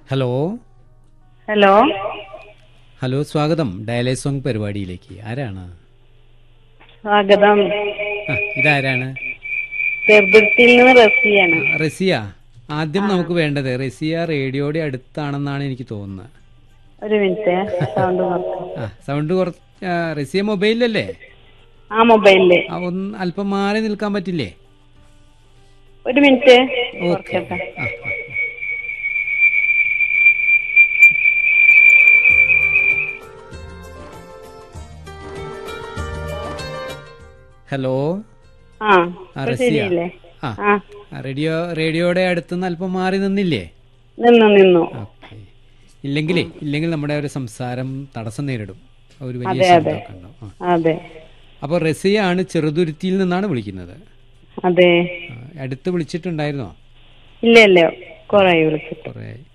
Hello hello hello സ്വാഗതം ഡയലേ song പരിപാടിയിലേക്ക് ആരാണ് സ്വാഗതം ആ, ഇതാരാണ് ചെറുതുരുത്തിയിൽ നിന്ന് റസിയാണ് ആ, റസിയ ആദ്യം നമുക്ക് വേണ്ടത് റസിയ റേഡിയോയുടെ അടുത്താണെന്നാണ് എനിക്ക് തോന്നുന്നത് ഒരു മിനിറ്റ് സൗണ്ട് കുറച്ച് ആ സൗണ്ട് കുറച്ച് ആ, റസിയ മൊബൈലിലല്ലേ ആ മൊബൈലില് ആ ഒന്ന് അല്പം മാറി നിൽക്കാൻ പറ്റില്ലേ ഒരു മിനിറ്റ് ഓക്കെ കുറക്കട്ടെ ആ, ആ. ഹലോ ആ ആ, ഇപ്പൊ റസിയ. ശരിയല്ലേ ആ ആ ആ, റേഡിയോ റേഡിയോയുടെ അടുത്തുനിന്ന് അല്പം മാറി നിന്നില്ലേ നിന്നു നിന്നു ഓക്കെ ഇല്ലെങ്കിലേ ഇല്ലെങ്കിൽ നമ്മുടെ ഒരു സംസാരം തടസ്സം നേരിടും ഒരു വലിയ അതെ, അതെ. ശബ്ദമൊക്കെ ഉണ്ടാവും ആ. അതെ അപ്പോൾ റസിയാണ് ചെറുതുരുത്തിയിൽ നിന്നാണ് വിളിക്കുന്നത് അതെ ആ, അടുത്ത് വിളിച്ചിട്ടുണ്ടായിരുന്നോ ഇല്ല ഇല്ല കൊറേ വിളിച്ചിട്ട് കുറേ